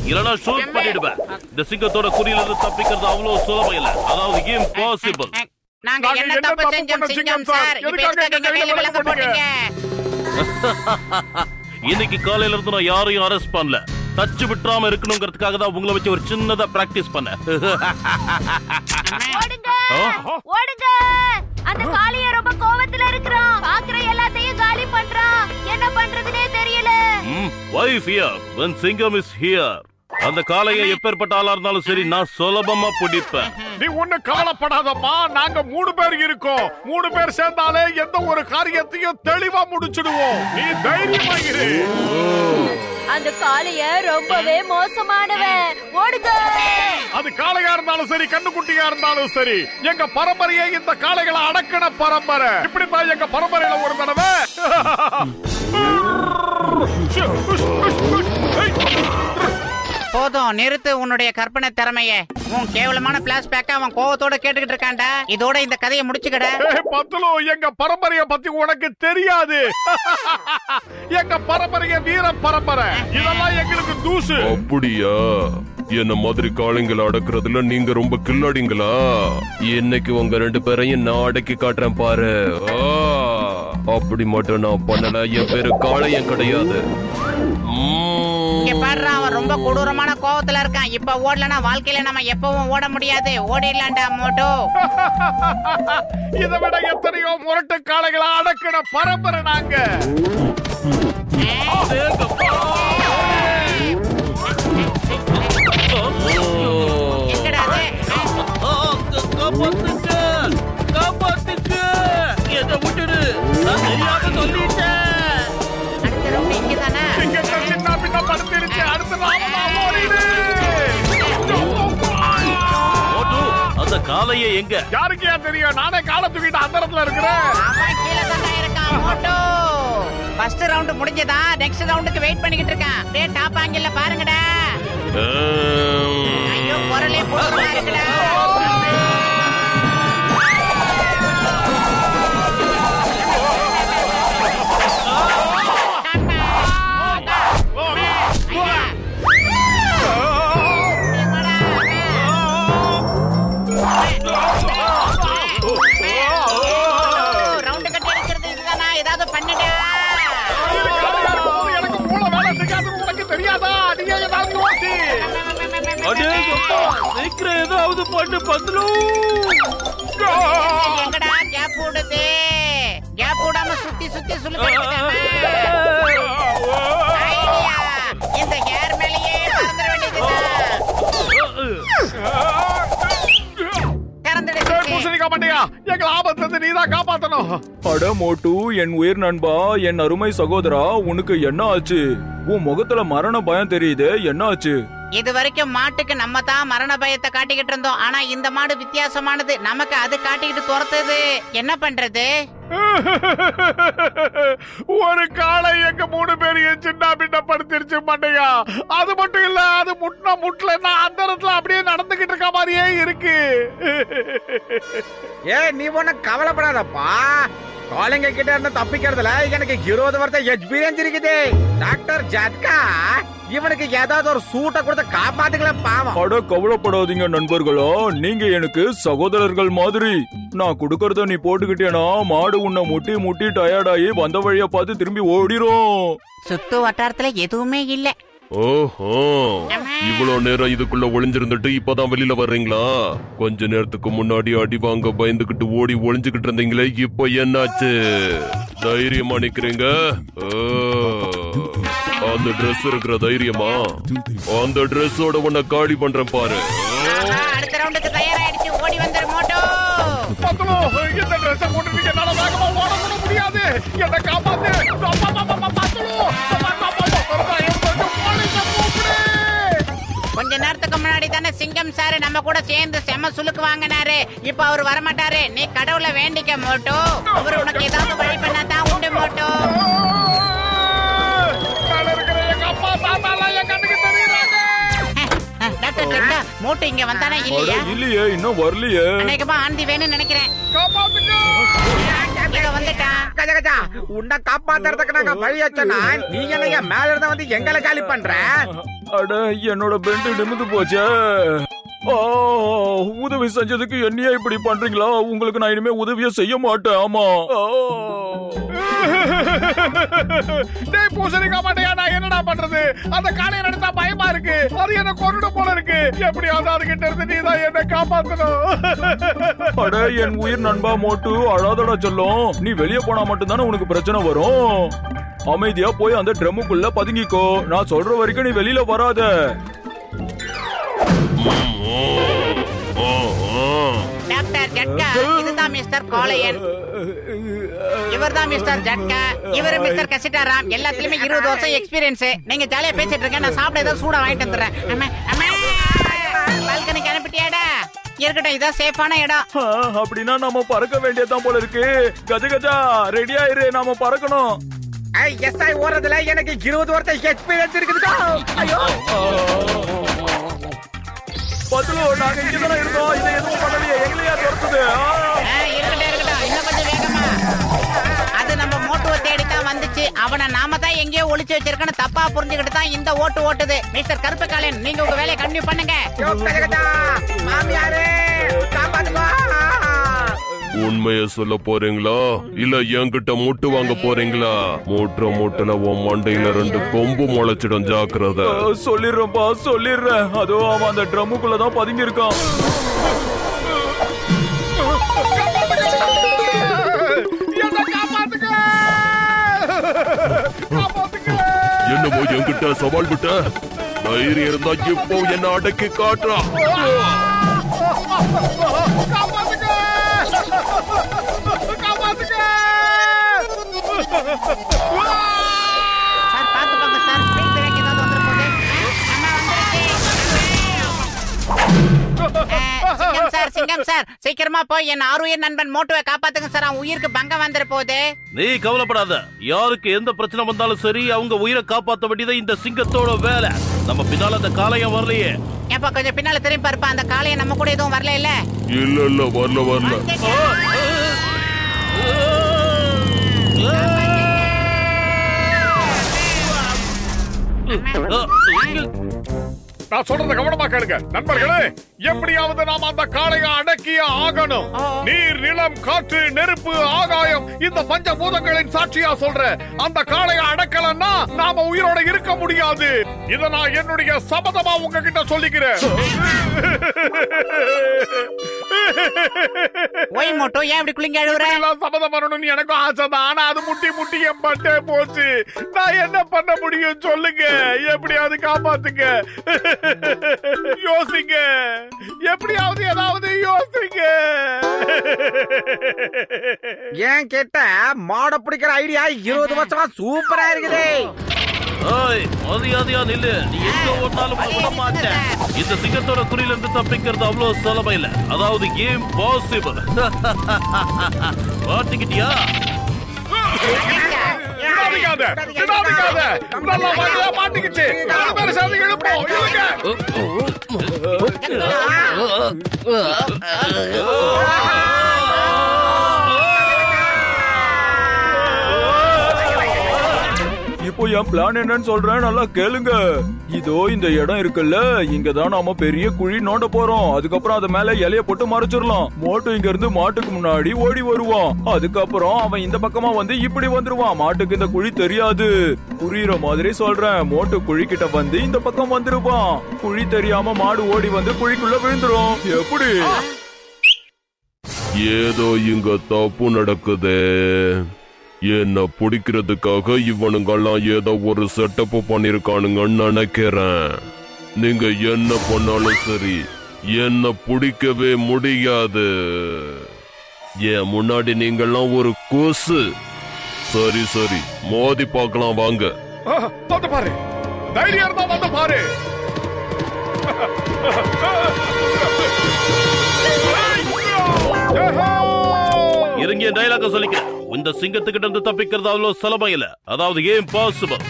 இல்லனா ஷூட் பண்ணிடுவேன் இந்த சிங்கத்தோட குறியில இருந்து தப்பிக்கிறது அவ்வளவு சுலபம் இல்ல அதாவது இம்பாசிபிள் நாங்க என்ன தப்பு செஞ்சோம் சிங்கம் சார் இப்ப எதுக்காக எங்க கையில விலங்க போட்டீங்க இன்னைக்கு காலையில இருந்து நான் யாரையும் அரெஸ்ட் பண்ணல தச்சு விட்டுறாம இருக்கணுங்கிறதுக்காக தான் உங்களை வச்சு ஒரு சின்னதா பிராக்டிஸ் பண்ணேன் ஓடுங்க ஆ? ஓடுங்க அந்த காளிய ரொம்ப கோவத்துல இருக்கிறான் பாக்குற எல்லாத்தையும் காலி பண்றான் என்ன பண்றதுனே தெரியல வைஃப் ஹியர் when சிங்கம் இஸ் ஹியர் அந்த காளையை எப்பேற்பட்ட ஆளா இருந்தாலும் சரி நான் சுலபமா பிடிப்பேன் நீ ஒண்ணு கவலைப்படாதம்மா நாங்க மூணு பேர் இருக்கோம் மூணு பேர் சேர்ந்தாலே எந்த ஒரு காரியத்தையும் தெளிவா முடிச்சிடுவோம் நீ தைரியமா இரு அந்த காளிய ரொம்பவே மோசமானவன் ஓடுங்க அது காளையா இருந்தாலும் சரி கண்ணுக்குட்டியா இருந்தாலும் சரி எங்க பரம்பரையே இந்த காளைகளை அடக்கின பரம்பரை இப்படித்தான் எங்க பரம்பரையில ஒரு தடவை போதும் நிறுத்து உன்னுடைய கற்பனை திறமைய உன் கேவலமான பிளாஷ்பேக்க அவன் கோவத்தோட கேட்டுக்கிட்டு இருக்கான்டா இதோட இந்த கதையை முடிச்சுக்கட ஏய், பத்துலு எங்க பரம்பரைய பத்தி உனக்கு தெரியாது எங்க பரம்பரைய வீர பரம்பரை இதெல்லாம் எங்களுக்கு தூசு அப்படியா என்ன மாதிரி காளைங்களை அடக்குறதுல நீங்க ரொம்ப கில்லாடிங்களா இன்னைக்கு உங்க ரெண்டு பேரையும் நான் அடக்கி காட்டுறேன் பாரு ஆ, அப்படி மட்டும் நான் பண்ணல என் பேரு காளையம் கிடையாது இங்க ம்ம். பாடுறா அவன் ரொம்ப கொடூரமான கோவத்துல இருக்கான் இப்ப ஓடலனா வாழ்க்கையில நம்ம எப்பவும் ஓட முடியாது ஓடிடலாம்டா மோட்டோ இதை விட எத்தனையோ முரட்டு காளைகளை அடக்கின பரம்பரை நாங்க எங்கடா அது காப்பாத்துக்க காப்பாத்துக்க என்ன விட்டுடு நான் தெரியாம சொல்லிட்டேன் அடுத்த ரவுண்ட் இங்கதானே இங்க சின்ன பின்ன படுத்திருச்சு அடுத்த நாம ஓடிடு மோட்டு அந்த காளையை எங்க யாருக்கு ஏன் தெரியும் நானே காலை தூக்கிட்டு அந்த இடத்துல இருக்கிறேன் அவன் கீழே தான்டா இருக்கான் மோட்டோ ஃபர்ஸ்ட் ரவுண்ட் முடிஞ்சதா நெக்ஸ்ட் ரவுண்டுக்கு வெயிட் பண்ணிக்கிட்டு இருக்கான் டே டாப் ஆங்கிள்ல பாருங்கடா ஐயோ குரலே கொடூரமா இருக்குடா ரவுண்டு கட்டி அடிக்கிறது இதுதானா ஏதாவது பண்ணுடா இது காளையா இருக்கும்போது எனக்கு மூளை வேலை செய்யாதுன்னு உனக்கு தெரியாதா நீயே ஏதாவது யோசி அடே அப்பா, சீக்கிரம் ஏதாவது பண்ணு பந்துலு எங்கடா கேப் விடுது கேப் விடாம சுத்தி சுத்தி சுலுக்க ஐடியா இந்த ஹேர் மேலேயே பறந்துட வேண்டியதுதான் திறந்துடு ஏய், பூசணிக்காய் மண்டையா எங்களை ஆபத்துல இருந்து நீதான் காப்பாத்தணும் அட மோட்டு என் உயிர் நண்பா என் அருமை சகோதரா உனக்கு என்ன ஆச்சு உன் முகத்துல மரண பயம் தெரியுது என்ன ஆச்சு இது வரைக்கும் மாட்டுக்கு நம்ம தான் மரண பயத்தை காட்டிக்கிட்டு இருந்தோம் ஆனா இந்த மாடு வித்தியாசமானது நமக்கு அது காட்டிக்கிட்டு துரத்துது என்ன பண்றது ஒரு காளை எங்க மூணு பேரையும் சின்ன பின்ன படுத்திருச்சு மண்டையா அது மட்டும் இல்ல அது முட்டின முட்டலன்னா அந்த இடத்துல அப்படியே நடந்துகிட்டு இருக்க மாதிரியே இருக்கு ஏ நீ ஒன்னும் கவலைப்படாதப்பா காலைங்க கிட்ட இருந்து தப்பிக்கிறதுல எனக்கு இருபது வருஷம் எக்ஸ்பீரியன்ஸ் இருக்குது டாக்டர் ஜட்கா இவனுக்கு ஏதாவது ஒரு சூட்டை கொடுத்து காப்பாத்துக்கல பாவம் அட கவலைப்படாதீங்க நண்பர்களா நீங்க எனக்கு சகோதரர்கள் மாதிரி நான் குடுக்கறத நீ போட்டுக்கிட்டேனா மாடு உன்னை முட்டி முட்டி டயர்டாயி வந்த வழிய பார்த்து திரும்பி ஓடிரும் சுத்து வட்டாரத்துல எதுவுமே இல்ல ஓஹோ இவ்வளவு நேரம் இதுக்குள்ள ஒளிஞ்சிருந்துட்டு இப்பதான் வெளியில வர்றீங்களா கொஞ்ச நேரத்துக்கு முன்னாடி அடி வாங்க பயந்துகிட்டு ஓடி ஒளிஞ்சுகிட்டு இருந்தீங்களே இப்போ என்னாச்சு தைரியமா நிக்கிறீங்க ஓ, அந்த Dress இருக்கிற தைரியமா அந்த ட்ரெஸ்ஸோட உன்னை காடி பண்றேன் பாரு ஆஹா, அடுத்த ரவுண்டுக்கு தயாராயிடுச்சு ஓடி வந்துரு மோட்டோ பத்துலோ இந்த ட்ரெஸ் போட்டு என்னால வேகமா ஓட கூட முடியாது என்ன காப்பாத்து அப்பா, அப்பா, அப்பா, பத்துலு. அப்பா, அப்பா, அப்பா, அப்பா, தயவு செஞ்சு போலீஸை கூப்பிடு. கொஞ்ச நேரத்துக்கு முன்னாடி தானே சிங்கம் சார் நம்ம கூட சேர்ந்து செம சுலுக்கு வாங்கினாரு இப்ப அவர் வரமாட்டாரு நீ கடவுளை வேண்டிக்க மோட்டோ அவர் உனக்கு ஏதாவது வழி பண்ணாதான் உண்டு மோட்டோ மேல இருக்கிற எங்க அப்பா தாத்தாலாம் என் கண்ணுக்கு தெரியுறாங்க டாக்டர் ஜெட்டா மோட்டோ இங்க வந்தானா அட இல்லையா இல்லையே இன்னும் வரலையே அநேகமா ஆந்தி வேணும்னு நினைக்கிறேன் காப்பாத்துங்க இங்க வந்துட்டான் கஜா கஜா உன்னை காப்பாத்துறதுக்கு நாங்க வழி வச்சோன்னா நீ என்ன மேல இருந்து வந்து எங்களை காலி பண்ற அட என்னோட பெண்டு நிமிந்து போச்சே ஆ, உதவி செஞ்சதுக்கு என்னையா இப்படி பண்றீங்களா உங்களுக்கு நான் இனிமே உதவியே செய்ய மாட்டேன் ஆமா ஆ. டேய் பூசணிக்காய் மாட்டையா நான் என்னடா பண்றது அந்த காளையை நடத்தா பயமா இருக்கு அது என்ன கொன்னுடும் போல இருக்கு எப்படியாவது அதுகிட்ட இருந்து நீ தான் என்ன காப்பாத்தணும் அட என் உயிர் நண்பா மோட்டு அழாதடா சொல்லும் நீ வெளியே போனா மட்டும்தானே உனக்கு பிரச்சனை வரும் அமைதியா போய் அந்த ட்ரம்முக்குள்ள பதுங்கிக்கோ நான் சொல்ற வரைக்கும் நீ வெளியில வராத டாக்டர் ஜட்கா இதுதான் மிஸ்டர் கோலையன் இவர்தான் மிஸ்டர் ஜட்கா இவர் மிஸ்டர் கசிட்டாராம் எல்லாத்துலயுமே இருபது வருஷம் எக்ஸ்பீரியன்ஸ் நீங்க ஜாலியா பேசிட்டு இருக்க நான் சாப்பிட ஏதாவது சூடா வாங்கிட்டு வந்துடுறேன் அம்மா, அம்மா. பால்கனிக்கு அனுப்பிட்டியாடா இருக்கட்டும் இதான் சேஃபான இடம் ஆ, அப்படின்னா நாம பறக்க வேண்டியதுதான் போல இருக்கு கஜ கஜா ரெடி ஆயிரு நாம பறக்கணும் எஸ் ஐ ஓடுறதுல எனக்கு இருபது வருஷம் எக்ஸ்பீரியன்ஸ் இருக்குதுக்கா ஐயோ பத்துலு நாங்க இங்கதானே இருந்தோம் இதை எதுவும் பண்ணலையே எங்களையா துரத்துது ஆ. ஆ, இருக்கட்டும் இருக்கட்டும் இன்னும் கொஞ்சம் வேகமா அது நம்ம மோட்டுவை தேடி தான் வந்துச்சு அவனை நாம தான் எங்கேயோ ஒளிச்சு வச்சிருக்கணும் தப்பா புரிஞ்சுக்கிட்டு தான் இந்த ஓட்டு ஓட்டுது மிஸ்டர் கருப்புக்காலன் நீங்க உங்க வேலையை கண்டினியூ பண்ணுங்க ஐயோ, கஜகஜா, மாமியாரே காப்பாத்துக்கோ உண்மைய சொல்ல போறீங்களா இல்ல என்கிட்ட முட்டு வாங்க போறீங்களா மூட்டுற மூட்டுல உன் மண்டையில ரெண்டு கொம்பு முளைச்சிடும் ஜாக்கிரதை ஆ, சொல்லிடுறேன்ப்பா சொல்லிடுறேன் அதோ அவன் அந்த ட்ரம்முக்குள்ளதான் பதுங்கி இருக்கான் என்ன காப்பாத்துக்க காப்பாத்துக்க என்னமோ என்கிட்ட சவால் விட்ட தைரியம் இருந்தா இப்போ என்ன அடக்கி காட்டுறா காப்பாத்துக்க காப்பாத்துக்க சார் பாத்து போங்க சார் ஸ்பீட் பிரேக் ஏதாவது வந்துட போகுது அம்மா வந்துருச்சு ஆ, சிங்கம் சார் சிங்கம் சார் சீக்கிரமா போய் என் ஆறுயிர் நண்பன் மோட்டுவை காப்பாத்துங்க சார் அவன் உயிருக்கு பங்கம் வந்துட போகுது நீ கவலைப்படாத யாருக்கு எந்த பிரச்சனை வந்தாலும் சரி அவங்க உயிரை காப்பாத்த வேண்டியது இந்த சிங்கத்தோட வேலை நம்ம பின்னால அந்த காளையம் வரலையே ஏப்பா கொஞ்சம் பின்னால திரும்பி பாருப்பா அந்த காளையை நம்ம கூட எதுவும் வரல இல்ல இல்ல இல்ல வரல வரல நான் சொல்றத கவனமா கேளுங்க நண்பர்களே எப்படியாவது நாம அந்த காளையை அடக்கிய ஆகணும் நீர் நிலம் காற்று நெருப்பு ஆகாயம் இந்த பஞ்ச பூதங்களின் சாட்சியா சொல்ற அந்த காளையை அடக்கலன்னா நாம உயிரோட இருக்க முடியாது இத நான் என்னுடைய சபதமா உங்ககிட்ட சொல்லிக்கிறேன் ஒய் மோட்டோ ஏன் இப்படி குளிங்க அழுவுற எல்லாம் சபதம் பண்ணணும்னு எனக்கும் ஆசைதான் ஆனா அது முட்டி முட்டி என் பட்டே போச்சு நான் என்ன பண்ண முடியும் சொல்லுங்க எப்படியாவது காப்பாத்துங்க யோசிங்க எப்படியாவது ஏதாவது யோசிங்க ஏன் கேட்ட மாட பிடிக்கிற ஐடியா இருபது வருஷமா சூப்பரா இருக்குது ஏய், மரியாதையா நில்லு நீ எங்க ஓடினாலும் உன்னை விட மாட்டேன் இந்த சிங்கத்தோட குறியில இருந்து தப்பிக்கிறது அவ்வளவு சுலபம் இல்ல அதாவது கேம் பாசிபிள் மாட்டிக்கிட்டியா விடாதீங்க விடாதீங்க நல்லா வழியா மாட்டிக்கிச்சு நாலு பேர் சேர்ந்து இழுப்போம் இழுங்க இப்போ என் பிளான் என்னன்னு சொல்றேன் நல்லா கேளுங்க இதோ இந்த இடம் இருக்குல்ல இங்க தான் நாம பெரிய குழி நோண்ட போறோம் அதுக்கப்புறம் அது மேல இலைய போட்டு மறைச்சிடலாம் மோட்டு இங்க இருந்து மாட்டுக்கு முன்னாடி ஓடி வருவான் அதுக்கப்புறம் அவன் இந்த பக்கமா வந்து இப்படி வந்துருவான் மாட்டுக்கு இந்த குழி தெரியாது புரியுற மாதிரி சொல்றேன் மோட்டு குழி கிட்ட வந்து இந்த பக்கம் வந்துருவான் குழி தெரியாம மாடு ஓடி வந்து குழிக்குள்ள விழுந்துரும் எப்படி ஏதோ இங்க தப்பு நடக்குது என்ன பிடிக்கிறதுக்காக இவனுங்கெல்லாம் ஏதோ ஒரு செட்டப் பண்ணிருக்கானுங்கன்னு நினைக்கிறேன் நீங்க என்ன பண்ணாலும் சரி என்ன பிடிக்கவே முடியாது ஏன் முன்னாடி நீங்கெல்லாம் ஒரு கொசு சரி சரி மோதி பார்க்கலாம் வாங்க ஆ, வந்து பாரு தைரியம் இருந்தா வந்து பாரு இறங்கிய டைலாக சொல்லிக்கிறேன் இந்த சிங்கத்துக்கிட்ட இருந்து தப்பிக்கிறது அவ்வளவு சுலபம் இல்ல அதாவது கேம் பாசிபிள்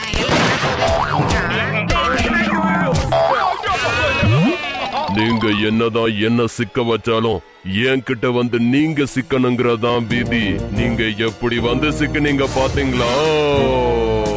நீங்க என்னதான் என்ன சிக்க வச்சாலும் என்கிட்ட வந்து நீங்க சிக்கணுங்கிறதான் விதி நீங்க எப்படி வந்து சிக்கினீங்க பாத்தீங்களா